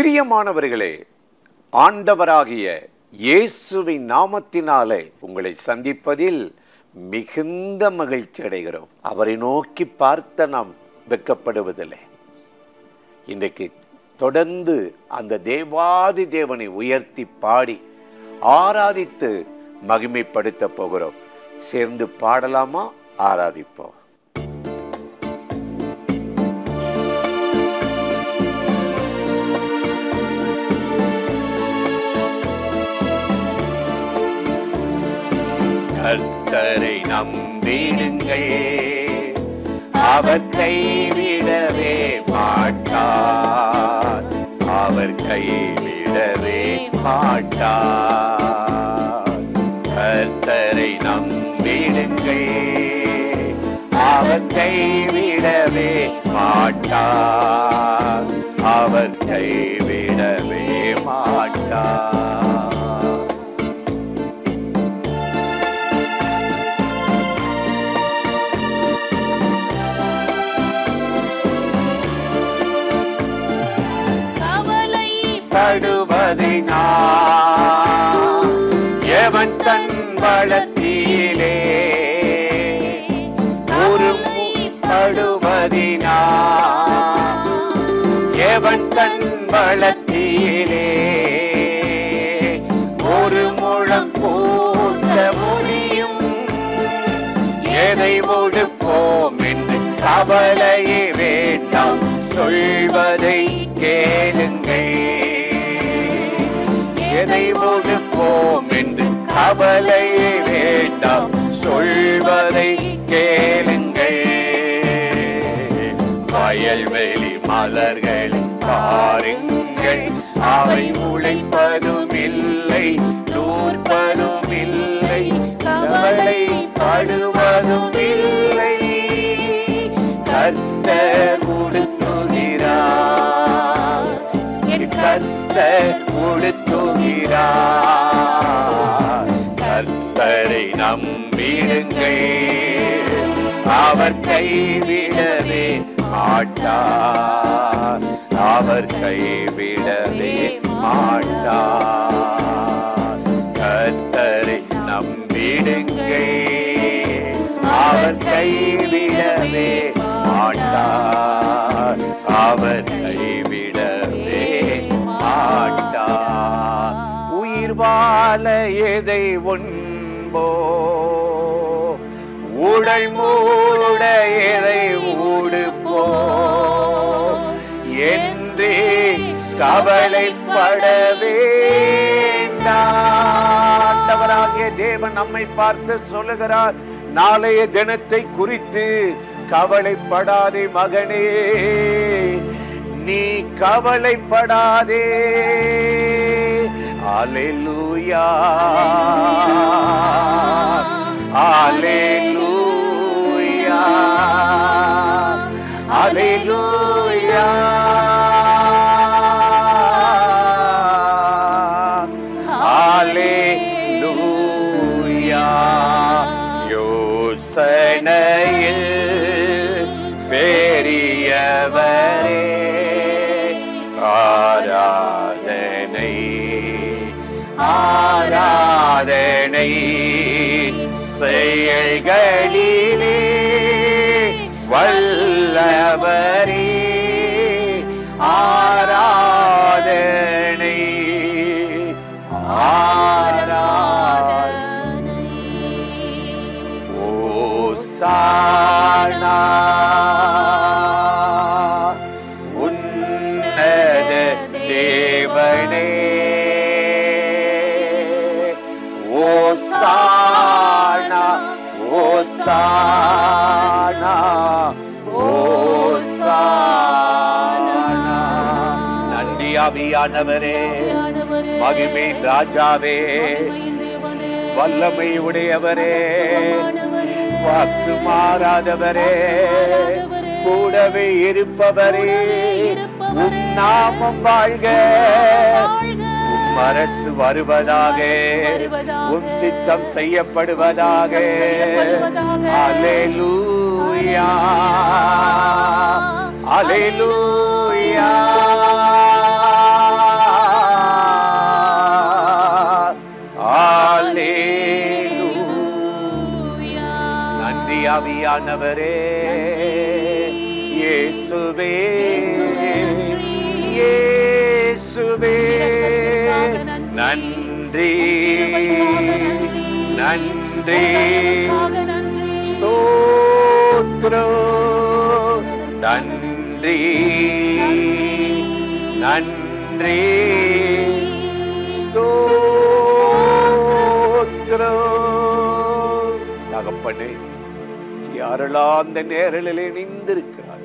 பிரியமானவர்களே ஆண்டவராகிய இயேசுவின் நாமத்தினாலே உங்களை சந்திப்பதில் மிகுந்த மகிழ்ச்சி அடைகிறோம் அவரை நோக்கி பார்த்த நாம் வெட்கப்படுவதில்லை இன்றைக்கு தொடர்ந்து அந்த தேவாதி தேவனை உயர்த்தி பாடி ஆராதித்து மகிமைப்படுத்த போகிறோம் சேர்ந்து பாடலாமா ஆராதிப்போம் கர்த்தரை நம்பிடுங்கள் அவர் கைவிடவே மாட்டார் அவர் கைவிடவே மாட்டார் கர்த்தரை நம்பிடுங்கள் அவர் கைவிடவே மாட்டார் அவர் கைவிடவே மாட்டார் கவலை படுவதினா எவன் தன் வளத்திலே ஒரு படுவதினா எவன் தன் வளத்திலே ஒரு முழம் போட்ட முடியும் எதை ஒடுப்போம் என்று கவலையே வேண்டாம் சொல்வதை கேளுங்கள் எதை ஒடுப்போம் என்று கவலையே வேண்டாம் சொல்வதை கேளுங்கள் வயல்வெளி மலர்களை பாருங்கள் அவை உழைப்பதும் இல்லை நூற்பதும் இல்லை கவலை படுவதும் இல்லை கத்த கொடுத்துகிறார் என் கத்த கொடுத்துகிறார் கர்த்தரை நம்பிடுங்கள் அவர் கைவிடவே மாட்டார் அவர் கைவிடவே மாட்டார் கர்த்தரை நம்பிடுங்கள் அவர் கைவிடவே மாட்டார் அவர் கைவிடவே மாட்டார் உயிர் வாழ எதை உண்போ உடல் மூட எதை ஊடுப்போ என்றே கவலைப்பட வேண்டாண்டவராகிய தேவன் நம்மை பார்த்து சொல்லுகிறார் நாளைய தினத்தை குறித்து கவலைப்படாதே மகனே நீ கவலைப்படாதே அலெலுயா அலெலுயா அலெலுயா அலெலுயா யோசனையில் பெரியவரே ஆராதனை ஆராதனை செயல்களிலே வல்லவரே ஆராதனை ஆராதனை ஓசானா உன்னத தேவனே ஓசானா ஓசானா ஓசானா நன்றி ஆவியானவரே மகிமை ராஜாவே வல்லமை உடையவரே வாக்கு மாறாதவரே கூடவே இருப்பவரே உம் நாமம் வாழ்க உம் அரசு வருவதாக உம் சித்தம் செய்யப்படுவதாக அலேலூயா அலேலூயா ஆவியானவரே இயேசுவே இயேசுவே நன்றி நன்றி ஸ்தோத்ரம் நன்றி நன்றி ஸ்தோத்ரம் தகப்பனே யாரெல்லாம் அந்த நேரலிலே நின்றிருக்கிறார்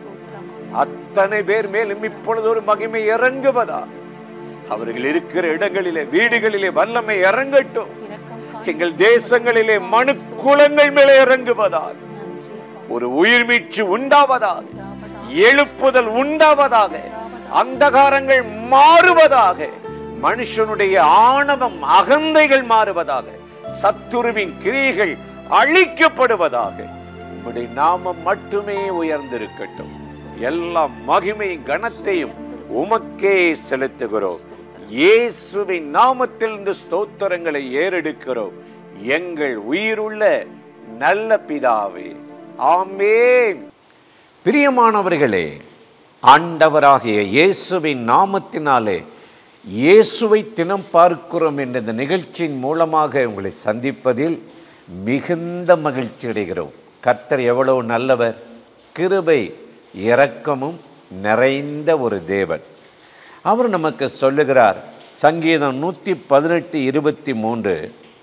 அத்தனை பேர் மேலும் இப்பொழுது ஒரு மகிமை இறங்குவதா அவர்கள் இருக்கிற இடங்களிலே வீடுகளிலே வல்லமை இறங்கட்டும் எங்கள் தேசங்களிலே மனு குலங்கள் மேலே இறங்குவதால் ஒரு உயிர் மீட்சி உண்டாவதாக எழுப்புதல் உண்டாவதாக அந்தகாரங்கள் மாறுவதாக மனுஷனுடைய ஆணவம் அகந்தைகள் மாறுவதாக சத்துருவின் கிரியைகள் அழிக்கப்படுவதாக உம்முடைய நாமம் மட்டுமே உயர்ந்திருக்கட்டும் எல்லா மகிமையும் கனத்தையும் உமக்கே செலுத்துகிறோம் இயேசுவின் நாமத்தில் இந்த ஸ்தோத்திரங்களை ஏறெடுக்கிறோம் எங்கள் உயிருள்ள நல்ல பிதாவே ஆமென் பிரியமானவர்களே ஆண்டவராகிய இயேசுவின் நாமத்தினாலே இயேசுவை தினம் பார்க்கிறோம் என்ற இந்த நிகழ்ச்சியின் மூலமாக உங்களை சந்திப்பதில் மிகுந்த மகிழ்ச்சி அடைகிறோம் கர்த்தர் எவ்வளவு நல்லவர் கிருபை இரக்கமும் நிறைந்த ஒரு தேவன் அவர் நமக்கு சொல்லுகிறார் சங்கீதம் நூற்றி பதினெட்டு இருபத்தி மூன்று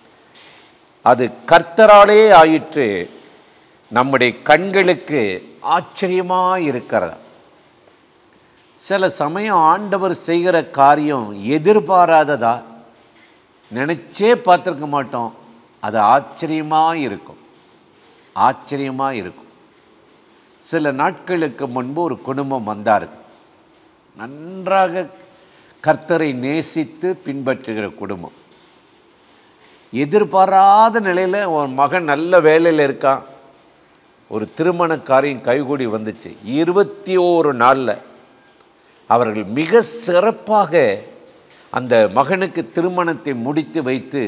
அது கர்த்தராலே ஆயிற்று நம்முடைய கண்களுக்கு ஆச்சரியமாக இருக்கிறதா சில சமயம் ஆண்டவர் செய்கிற காரியம் எதிர்பாராததா நினச்சே பார்த்துருக்க மாட்டோம் அது ஆச்சரியமாக இருக்கும் ஆச்சரியமாக இருக்கும் சில நாட்களுக்கு முன்பு ஒரு குடும்பம் வந்தார்கள் நன்றாக கர்த்தரை நேசித்து பின்பற்றுகிற குடும்பம் எதிர்பாராத நிலையில் ஒரு மகன் நல்ல வேலையில் இருக்கான் ஒரு திருமண காரியம் கைகூடி வந்துச்சு இருபத்தி ஓரு நாளில் அவர்கள் மிக சிறப்பாக அந்த மகனுக்கு திருமணத்தை முடித்து வைத்து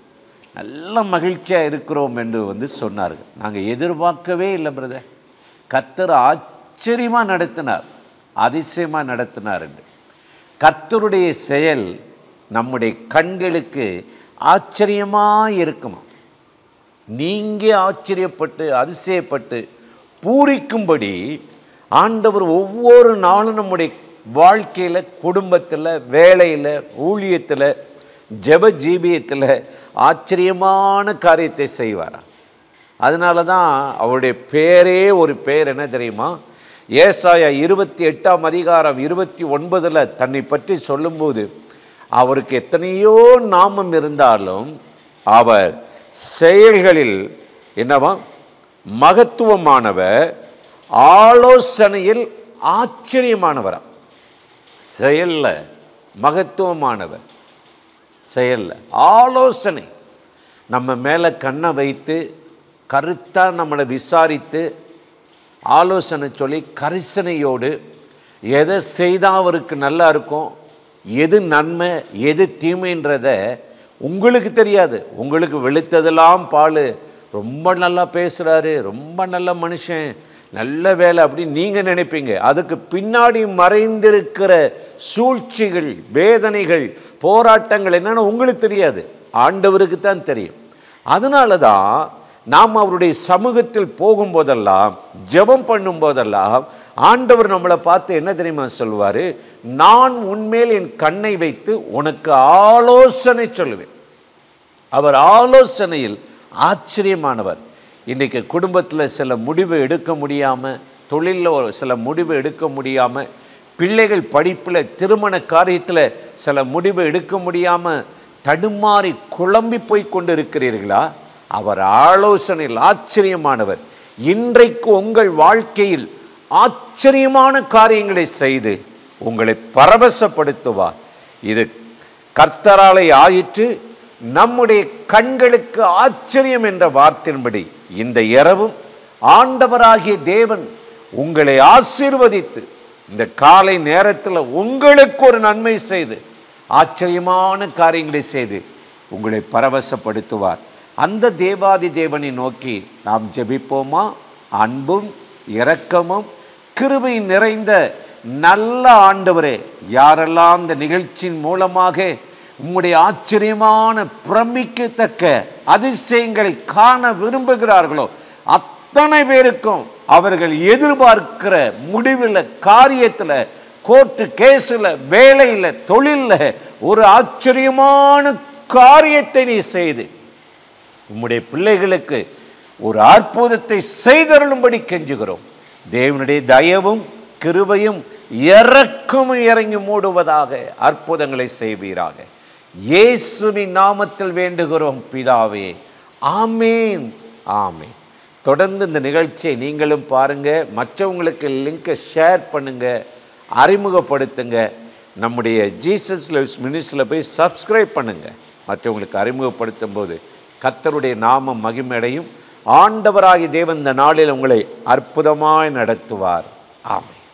நல்ல மகிழ்ச்சியாக இருக்கிறோம் என்று வந்து சொன்னார்கள் நாங்கள் எதிர்பார்க்கவே இல்லை பிரதர் கர்த்தர் ஆச்சரியமாக நடத்தினார் அதிசயமாக நடத்தினார் என்று கர்த்தருடைய செயல் நம்முடைய கண்களுக்கு ஆச்சரியமாக இருக்குமா நீங்கள் ஆச்சரியப்பட்டு அதிசயப்பட்டு பூரிக்கும்படி ஆண்டவர் ஒவ்வொரு நாளும் நம்முடைய வாழ்க்கையில் குடும்பத்தில் வேலையில் ஊழியத்தில் ஜெப ஜீவியத்தில் ஆச்சரியமான காரியத்தை செய்வாராம் அதனால தான் அவருடைய பேரே ஒரு பேர் என்ன தெரியுமா ஏசாயா இருபத்தி எட்டாம் அதிகாரம் இருபத்தி ஒன்பதில் தன்னை பற்றி சொல்லும்போது அவருக்கு எத்தனையோ நாமம் இருந்தாலும் அவர் செயல்களில் என்னவா மகத்துவமானவர் ஆலோசனையில் ஆச்சரியமானவரா செயல்ல மகத்துவமானவர் செயல்ல ஆலோசனை நம்ம மேலே கண்ணை வைத்து கருத்தாக நம்மளை விசாரித்து ஆலோசனை சொல்லி கரிசனையோடு எதை செய்தால் அவருக்கு நல்லா இருக்கும் எது நன்மை எது தீமைன்றத உங்களுக்கு தெரியாது உங்களுக்கு வெளுத்ததெல்லாம் பால் ரொம்ப நல்லா பேசுகிறாரு ரொம்ப நல்ல மனுஷன் நல்ல வேலை அப்படின்னு நீங்கள் நினைப்பீங்க அதுக்கு பின்னாடி மறைந்திருக்கிற சூழ்ச்சிகள் வேதனைகள் போராட்டங்கள் என்னன்னு உங்களுக்கு தெரியாது ஆண்டவருக்கு தான் தெரியும் அதனால தான் நாம் அவருடைய சமூகத்தில் போகும்போதெல்லாம் ஜெபம் பண்ணும்போதெல்லாம் ஆண்டவர் நம்மளை பார்த்து என்ன தெரியுமா சொல்லுவார் நான் உன்மேல் என் கண்ணை வைத்து உனக்கு ஆலோசனை சொல்லுவேன் அவர் ஆலோசனையில் ஆச்சரியமானவர் இன்றைக்கி குடும்பத்தில் சில முடிவு எடுக்க முடியாமல் தொழிலில் ஒரு சில முடிவு எடுக்க முடியாமல் பிள்ளைகள் படிப்பில் திருமண காரியத்தில் சில முடிவு எடுக்க முடியாமல் தடுமாறி குழம்பி போய் கொண்டு இருக்கிறீர்களா அவர் ஆலோசனையில் ஆச்சரியமானவர் இன்றைக்கு உங்கள் வாழ்க்கையில் ஆச்சரியமான காரியங்களை செய்து உங்களை பரவசப்படுத்துவார் இது கர்த்தராலை ஆயிற்று நம்முடைய கண்களுக்கு ஆச்சரியம் என்ற வார்த்தையின்படி இந்த இரவும் ஆண்டவராகிய தேவன் உங்களை ஆசீர்வதித்து இந்த காலை நேரத்தில் உங்களுக்கு ஒரு நன்மை செய்து ஆச்சரியமான காரியங்களை செய்து உங்களை பரவசப்படுத்துவார் அந்த தேவாதி தேவனை நோக்கி நாம் ஜெபிப்போமா அன்பும் இரக்கமும் கிருபை நிறைந்த நல்ல ஆண்டவரே யாரெல்லாம் இந்த நிகழ்ச்சியின் மூலமாக உம்முடைய ஆச்சரியமான பிரமிக்கத்தக்க அதிசயங்களை காண விரும்புகிறார்களோ அத்தனை பேருக்கும் அவர்கள் எதிர்பார்க்கிற முடிவில் காரியத்தில் கோர்ட்டு கேஸில் வேலையில் தொழிலில் ஒரு ஆச்சரியமான காரியத்தை நீ செய்து உம்முடைய பிள்ளைகளுக்கு ஒரு அற்புதத்தை செய்தருளும்படி கெஞ்சுகிறோம் தேவனுடைய தயவும் கிருபையும் இறக்கமும் இறங்கி மூடுவதாக அற்புதங்களை செய்வீராக இயேசுவின் நாமத்தில் வேண்டுகிறோம் பிதாவே ஆமேன் ஆமேன் தொடர்ந்து இந்த நிகழ்ச்சியை நீங்களும் பாருங்க மற்றவங்களுக்கு லிங்கை ஷேர் பண்ணுங்க அறிமுகப்படுத்துங்க நம்முடைய ஜீசஸ் லவ்ஸ் மினிஸ்டில் போய் சப்ஸ்கிரைப் பண்ணுங்க மற்றவங்களுக்கு அறிமுகப்படுத்தும் போது கர்த்தருடைய நாமம் மகிமையடையும் ஆண்டவராகி தேவன் இந்த நாளில் உங்களை அற்புதமாய் நடத்துவார் ஆமென்